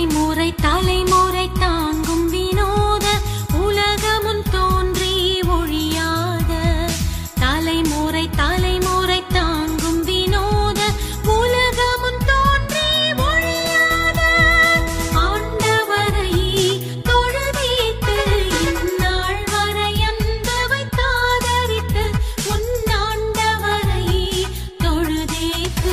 தலைமுறை தலைமுறை தாங்கும் வினோத உலகமும் தோன்றி ஒழியாத தலைமுறை தலைமுறை தாங்கும் வினோத உலகமும் தோன்றி ஒழியாத ஆண்டவரை தொழுதீட்டு இந்நாள் வரை அன்பு வைத்தாதரித்து உன்னாண்டவரை தொழுதேத்து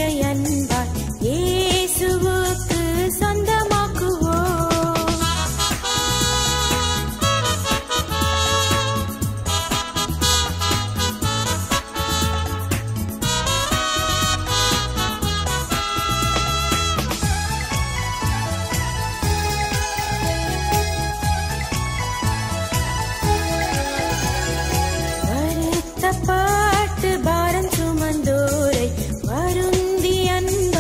மாயை அன்பாய் இயேசுவுக்கு சொந்தமாக்குவோம் வருத்தப்பட்டு பாரம் சுமந்தோரை வருந்தி அன்பு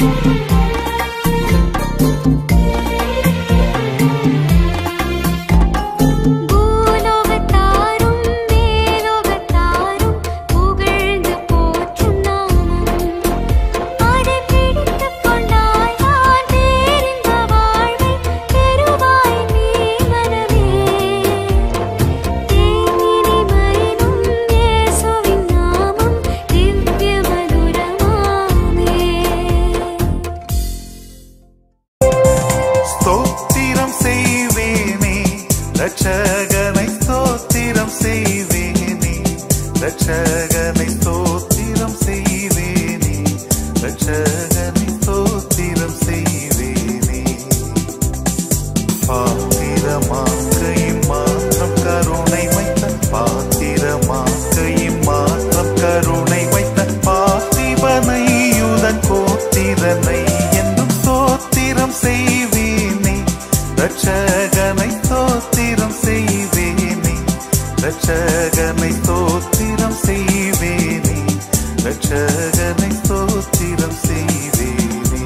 பூலோகத்தாரும் மேலோகத்தாரும் புகழ்ந்து போற்றும் நாமம் அதை பிடித்துக் கொண்டாய் நான் பேரின்ப வாழ்வை பெறுவாய் நீ மனமே தேனினி மறைனும் இயேசுவின் நாமம் திவ்ய மதுரமாமே ஸ்தோத்திரம் செய்வேனே ரட்சகனை ஸ்தோத்திரம் செய்வேனே ரட்சகனை ஸ்தோத்திரம் செய்வேனே ரட்சகனை ஸ்தோத்திரம் செய்வேனே பாத்திரமாக்கையும் மாற்றம் கருணை வைத்த பாத்திரமாக்கையும் மாற்றம் கருணை வைத்த பார்த்திபனை யுதன் கோத்திரனை என்றும் ஸ்தோத்திரம் செய்வேனே ரட்சகனை ஸ்தோத்திரம் செய்வேனே ரட்சகனை ஸ்தோத்திரம் செய்வேனே ரட்சகனை ஸ்தோத்திரம் செய்வேனே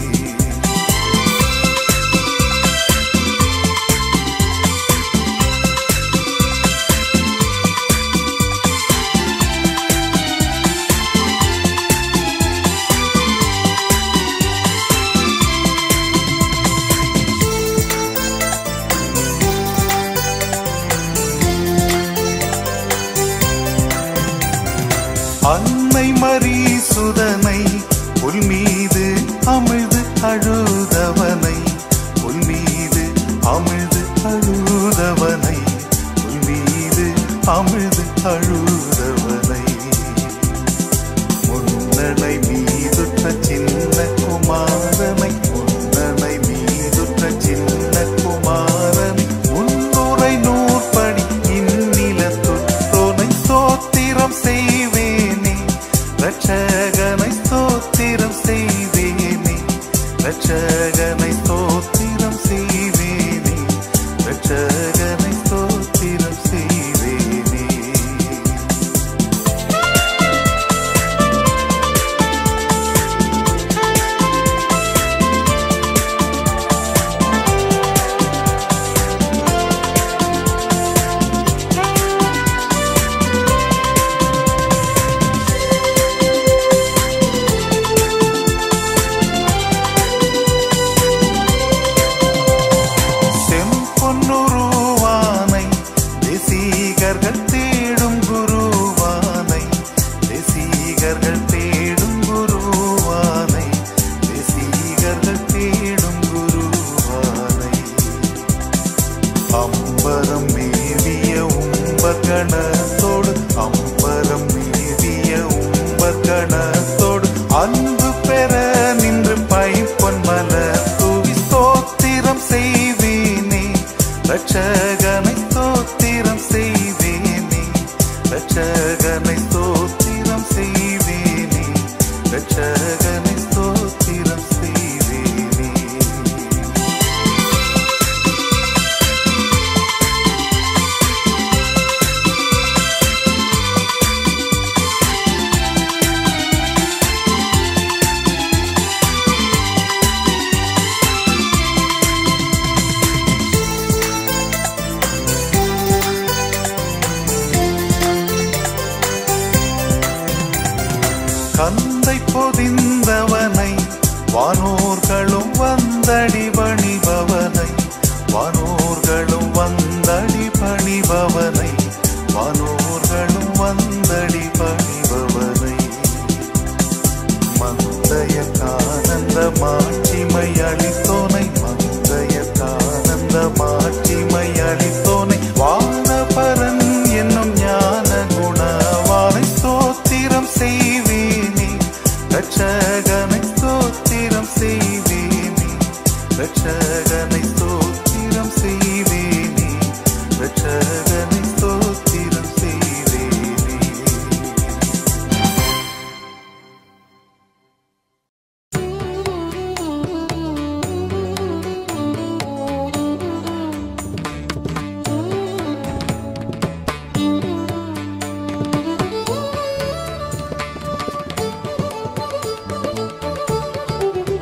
அன்னை மரீசுதனை புல் மீது அமிழ்து அழுதவனை புல் மீது அமிழ்து அழுதவனை புல் மீது அமிழ்து அழுதவனை முன்னணை மீதுற்ற சின்ன குமாரனை முன்னணை மீதுற்ற சின்ன குமாரனை முன்னுரை நூற்படி இந்நிலத்துற்றோனை ஸ்தோத்திரம் செய்வேனே ரட்சகனை ஸ்தோத்திரம் செய்வேனே ரட்சகனை ஸ்தோத்திரம் செய்வேனே ரட்சகனை ஸ்தோத்திரம் செய்வேனே செம்பொன்னுருவானை தேசீகர்கள் தேடும் குருவானை தேசீகர்கள் தேடும் குருவானை தேசீகர்கள் தேடும் குருவானை அம்பரம் மேவிய உம்பகணத்தோடு அம்பரம் மேவிய உம்பகணத்தோடு அன்பு பெற நின்று பைப்பொன் மலர் தூவி ஸ்தோத்திரம் செய்வேனே ரட்சகனை ஸ்தோத்திரம் செய்வேனே ரட்சகனை ஸ்தோத்திரம் செய்வேனே ரட்சகனை ஸ்தோத்திரம் செய்வேனே கந்தை பொதிந்தவனை வானோர்களும் வந்தடி பணிபவனை வானோர்களும் வந்தடி பணிபவனை வானோர்களும் வந்தடி பணிபவனை மந்தைய கானந்த மாட்சிமை அளித்தோனை மந்தைய கானந்த மாட்சிமை அளித்தோனை வானபரன் என்னும் ஞான குணவானை ஸ்தோத்திரம் செய்வேனே ரட்சகனை ஸ்தோத்திரம் செய்வேனே ரட்சகனை ஸ்தோத்திரம் செய்வேனே ரட்சகனை ஸ்தோத்திரம் செய்வேனே ஆ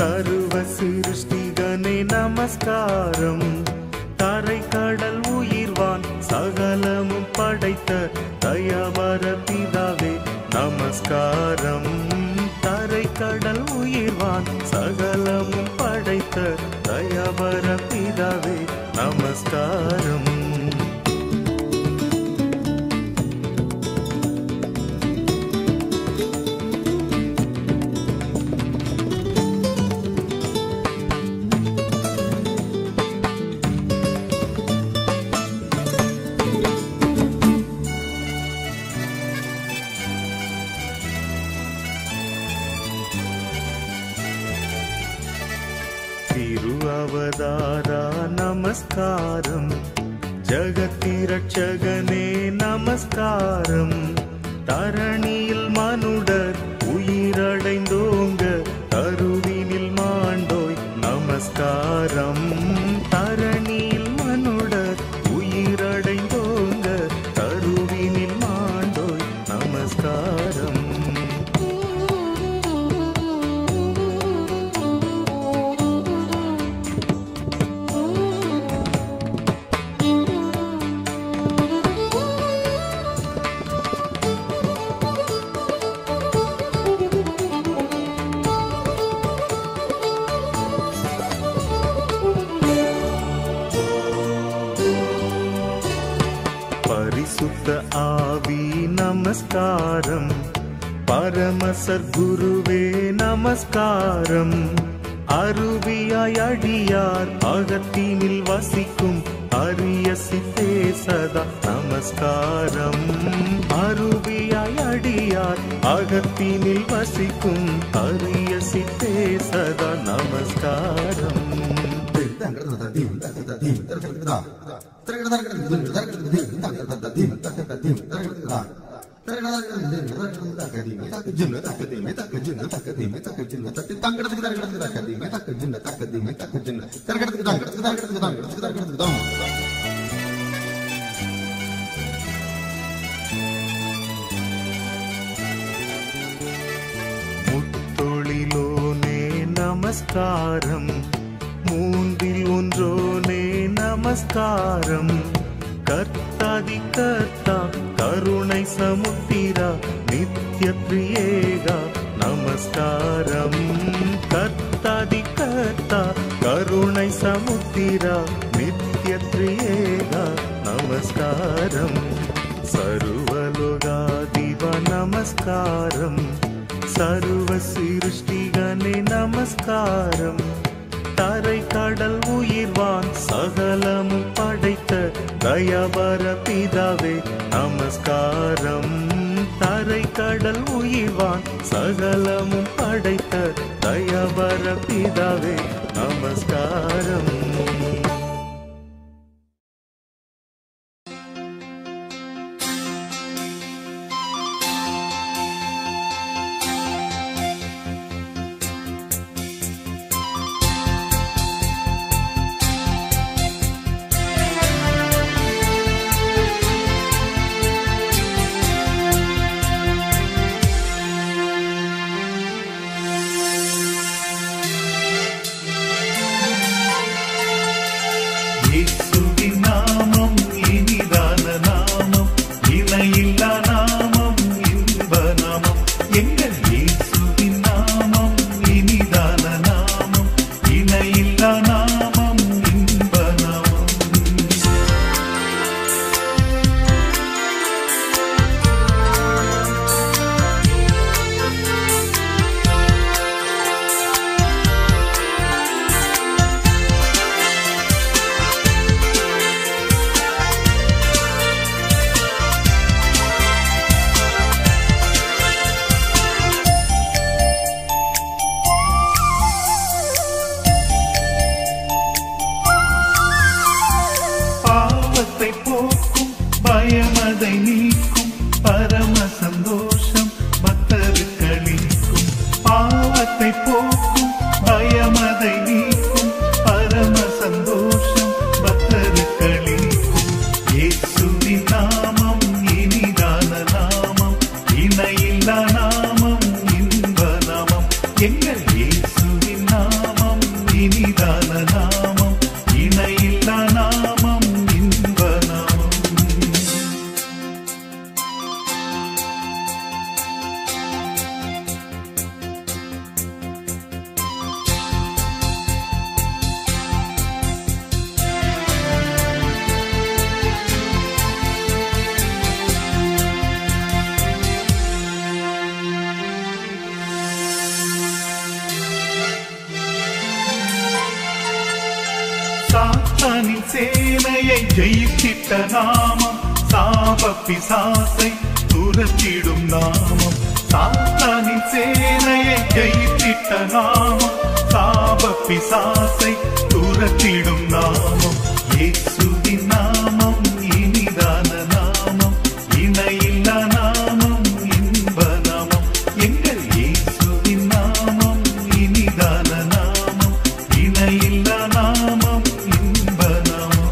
சர்வ சிருஷ்டிகனே நமஸ்காரம் தரை கடல் உயிர்வான் சகலமும் படைத்த தயவர பிதாவே நமஸ்காரம் தரை கடல் உயிர்வான் சகலமும் படைத்த தயவர பிதாவே நமஸ்காரம் തിരുവവതാര നമസ്കാരം ജഗത്തിരക്ഷകനെ നമസ്കാരം തരണിയിൽ മനുടർ ഉയിരടൈந்தோங்க கருவினில் மாண்டோய் நமஸ்காரம் தரணியில் மனுடர் உயிரடைந்தோங்க கருவினில் மாண்டோய் நமஸ்காரம் பரிசுத்த ஆவி நமஸ்காரம் பரமசர் குருவே நமஸ்காரம் அருவியாய் அடியார் அகத்தினில் வசிக்கும் அரிய சித்தே சதா நமஸ்காரம் அருவியாய் அடியார் அகத்தினில் வசிக்கும் அரிய சித்தே சதா நமஸ்காரம் முத்தொழிலோனே நமஸ்காரம் மூன்றில் ஒன்றோனே நமஸ்காரம் கர்த்தாதி கர்த்தா கருணை சமுத்திரா நித்ய பிரியேகா நமஸ்காரம் கர்த்தாதி கர்த்தா கருணை சமுத்திரா நித்ய பிரியேகா நமஸ்காரம் சர்வலோகாதிப நமஸ்காரம் சர்வ சிருஷ்டிகனே நமஸ்காரம் தரை கடல் உயிர்வான் சகலமும் படைத்த தயவர பிதாவே நமஸ்காரம் தரை கடல் உயிர்வான் சகலமும் படைத்த தயவர பிதாவே நமஸ்காரம் ஆ சாத்தானின் சேனையை ஜெயித்திட்ட நாமம் சாப பிசாசை துரத்திடும் நாமம் சாத்தானின் சேனையை ஜெயித்திட்ட நாமம் சாப பிசாசை துரத்திடும் நாமம் இயேசுவின் நாமம் இனிதான நாமம் இணையில்லா நாமம் இன்ப நாமம் எங்கள் இயேசுவின் நாமம் இனிதான நாமம் இணையில்லா நாமம் இன்ப நாமம்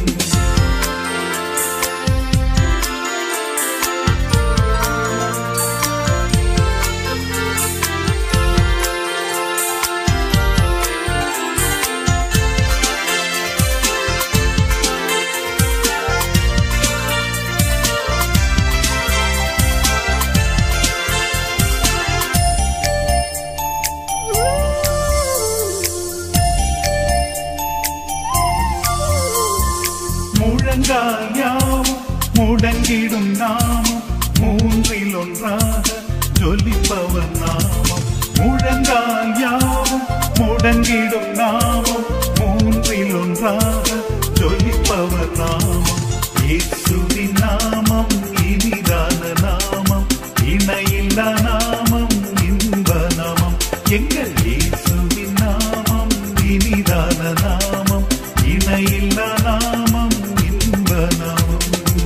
முழங்கால் யாவும் முடங்கிடும் நாமம் மூன்றில் ஒன்றாக ஜொலிப்பவர் நாமம் முழங்கால் யாவும் முடங்கிடும் நாமம் மூன்றில் ஒன்றாக ஜொலிப்பவர் நாமம் இயேசுவின் நாமம் இனிதான நாமம் இணையில்லா நாமம் இன்ப நாமம் எங்கள் இயேசுவின் நாமம் இனிதான நாமம் இணையில்லா நாமம் இன்ப நாமம்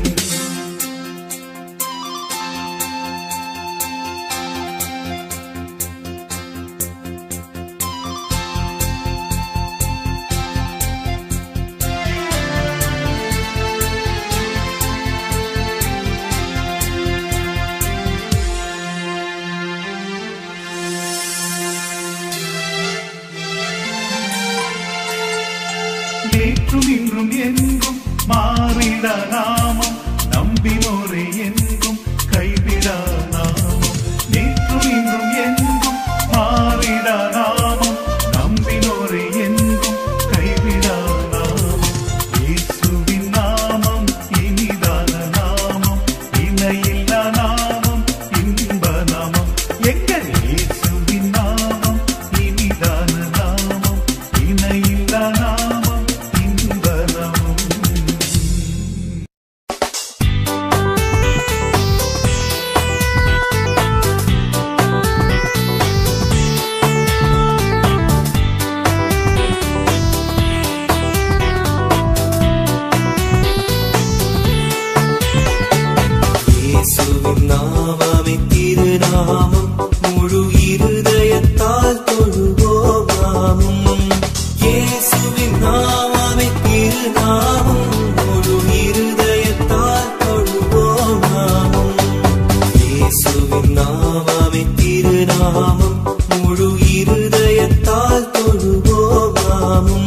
நேற்றும் இன்றும் என்றும் மாறிட நாமம் நம்பினோரே என்றும் கைவிடா நாமம் நேற்றும் இன்றும் என்றும் மாறிட நாமம் நம்பினோரே என்றும் கைவிடா நாமம் இயேசுவின் நாமம் இனிதான நாமம் இணையில்லா நாமம் இன்ப நாமம் எங்கள் இயேசுவின் நாமம் இனிதான நாமம் இணையில்லா நாமம் இன்ப நாமம் இயேசுவின் நாமமே திருநாமம் முழு இருதயத்தால் தொழுவோம் நாமும் இயேசுவின் நாமமே திருநாமம் முழு இருதயத்தால் தொழுவோம் நாமும் இயேசுவின் நாமமே திருநாமம் முழு இருதயத்தால் தொழுவோம் நாமும்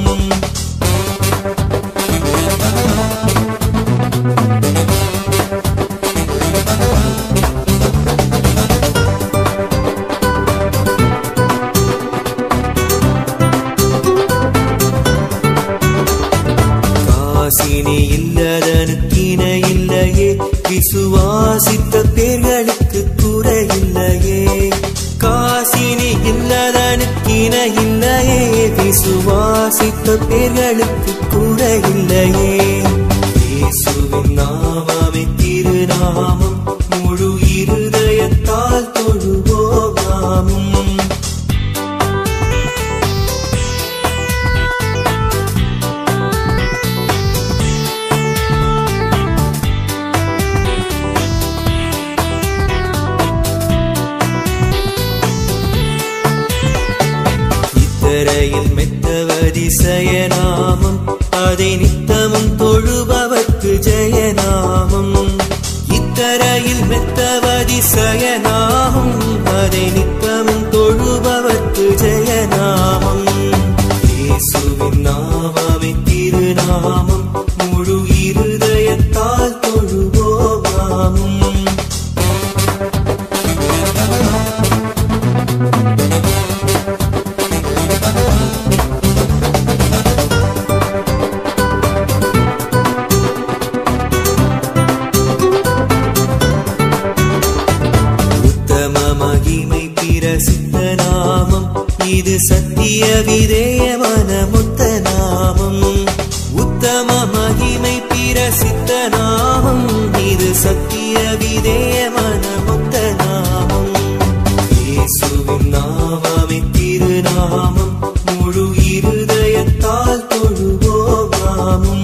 காசினி இல்லதனுக்கின இல்லையே விசுவாசித்த பேர்களுக்கு குறையில்லையே காசினி இல்லதனுக்கின இல்லையே விசுவாசித்த பேர்களுக்கு குறையில்லையே இயேசுவின் நாமமே திருநாமம் முழு இருதயத்தால் தொழுவோம் நாமும் இத்தரையில் மெத்தவதிசயநாமம் அதை நித்தமும் தொழுபவர்க்கு ஜெயநாமம் இத்தரையில் மெத்தவதிசயநாமம் அதை நித்தமும் தொழுபவர்க்கு ஜெயநாமம் இயேசுவின் நாமமே திருநாமம் முழு இருதயத்தால் தொழுவோம் நாமும் உத்தம மகிமை பிரசித்த நாமம் இது சத்திய விதேயமான முத்த நாமம் இருதயத்தால் தொழுவோம் நாமும்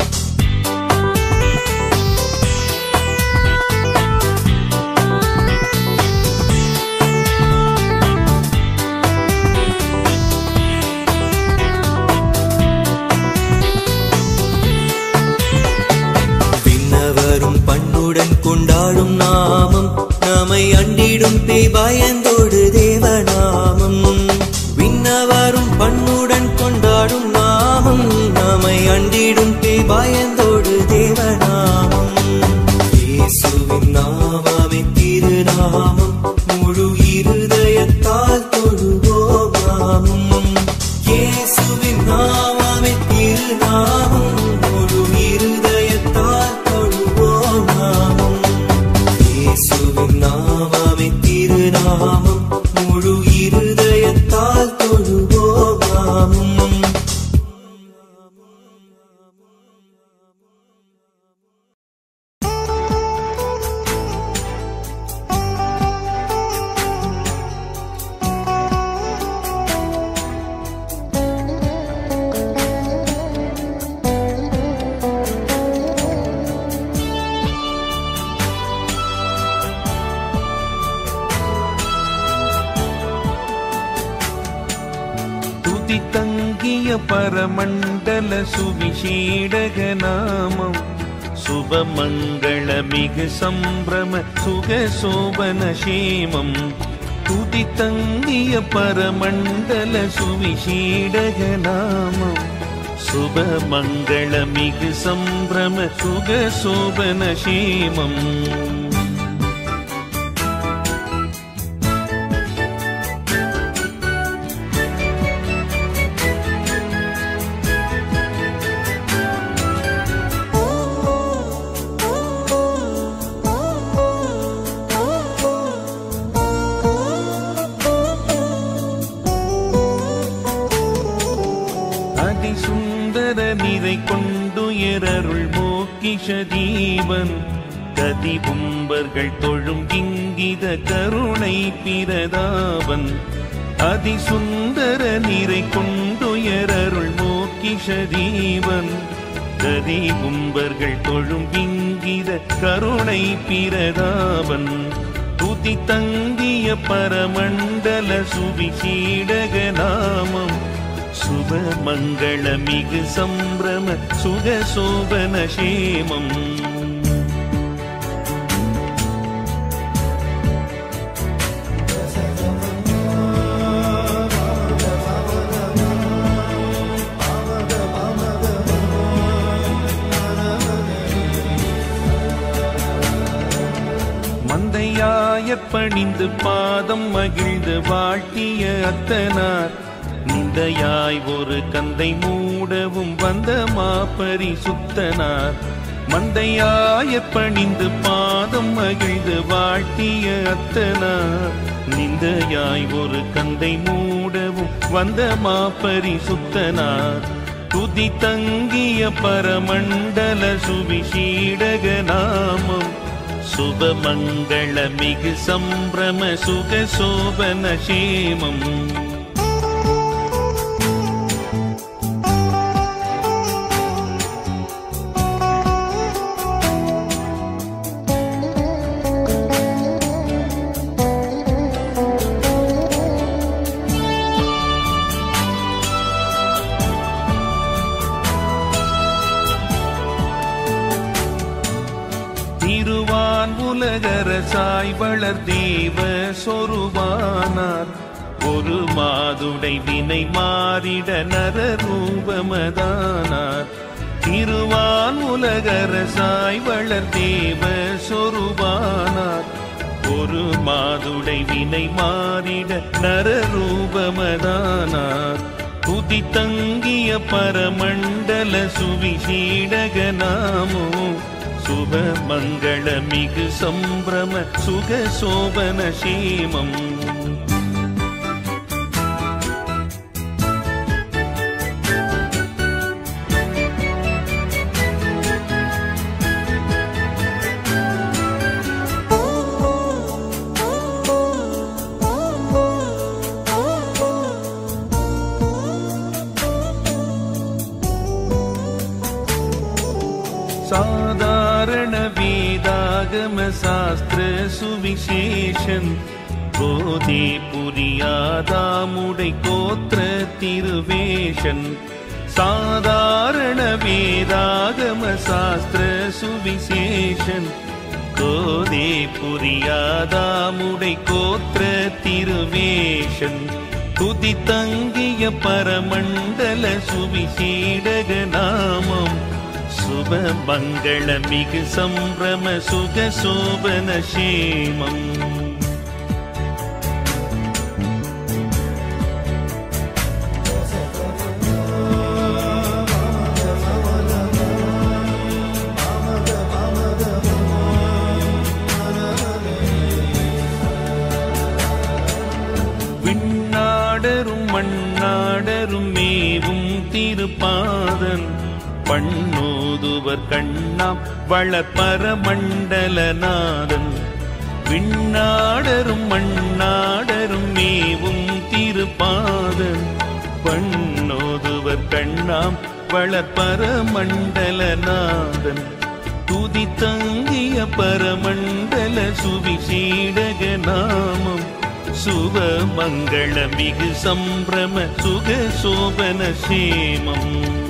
பின்னவரும் பண்ணுடன் கொண்டாடும் நாமம் நம்மை அண்டிடும் பேய் பயந்தோடு தேவநாமம் விண்ணவரும் பண்ணுடன் கொண்டாடும் நாமம் நம்மை அண்டிடும் பேய் பயந்தோடு தேவநாமம் இயேசுவின் நாமமே திருநாமம் முழு இருதயத்தால் தொழுவோம் நாமும் இயேசுவின் நாமமே திருநாமம் முழு இருதயத்தால் தொழுவோம் நாமும் இயேசுவின் நாமமே திருநாமம் முழு இருதயத்தால் தொழுவோம் நாமும் துதி தங்கிய பரமண்டல சுவிசேடக நாமம் சுபமங்கள மிகு சம்பிரம சுக சோபன சேமம் துதி தங்கிய பரமண்டல சுவிசேடக நாமம் சுபமங்கள மிகு சம்பிரம சுக சோபன சேமம் அதிசுந்தர நிறை கொண்டுயரருள் மோக்கிஷ தீபன் கதிபும்பர்கள் தொழும் இங்கித கருணை பிரதாபன் அதிசுந்தர நிறை கொண்டுயரருள் மோக்கிஷ தீபன் கதிபும்பர்கள் தொழும் இங்கித கருணை பிரதாபன் துதி தங்கிய பரமண்டல சுவிசீடக நாமம் சுப மங்கள மிகு சம்பிரம சுக சோபன சேமம் மந்தையாய பணிந்து பாதம் மகிழ்ந்து வாழ்த்திய அத்தனார் நிந்தையாய் ஒரு கந்தை மூடவும் வந்த மாப்பரி சுத்தனார் மந்தையாய பணிந்து பாதம் மகிழ்ந்து வாழ்த்திய அத்தனார் நிந்தையாய் ஒரு கந்தை மூடவும் வந்த மாப்பரி சுத்தனார் துதி தங்கிய பரமண்டல சுவிசீடக நாமம் சுபமங்கள மிகு சம்பிரம சுக சோபன சேமம் திருவான் உலகரசாய் வளர் தேவ சொருவானார் ஒரு மாதுடை வினை மாறிட நர ரூபமதானார் திருவான் உலகரசாய் வளர் தேவ சொருவானார் ஒரு மாதுடை வினை மாறிட நர ரூபமதானார் துதி தங்கிய பரமண்டல சுவிசீடக நாமோ சுப மங்கள மிகு சம்பிரம சுக சோபன சேமம் சாதாரண வேதாகம சாஸ்திர சுவிசேஷன் போதே புரியாதாமுடை கோத்திர திருவேஷன் சாதாரண வேதாகம சாஸ்திர சுவிசேஷன் கோதே புரியாதாமுடை கோத்திர திருவேஷன் துதி தங்கிய பரமண்டல சுவிசேடக நாமம் சுப மங்கள மிகு சம்பிரம சுக சோபன சேமம் விண்ணாடரும் மண்ணாடரும் மேவும் திருப்பாதன் பண்ணோதுவர் கண்ணாம் வளப்பர மண்டலநாதன் விண்ணாடரும் மண்ணாடரும் மேவும் திருப்பாதன் பண்ணோதுவர் கண்ணாம் வளப்பர மண்டலநாதன் துதி தங்கிய பரமண்டல சுவிசேடக நாமம் சுப மங்கள மிகு சம்பிரம சுக சோபன சேமம்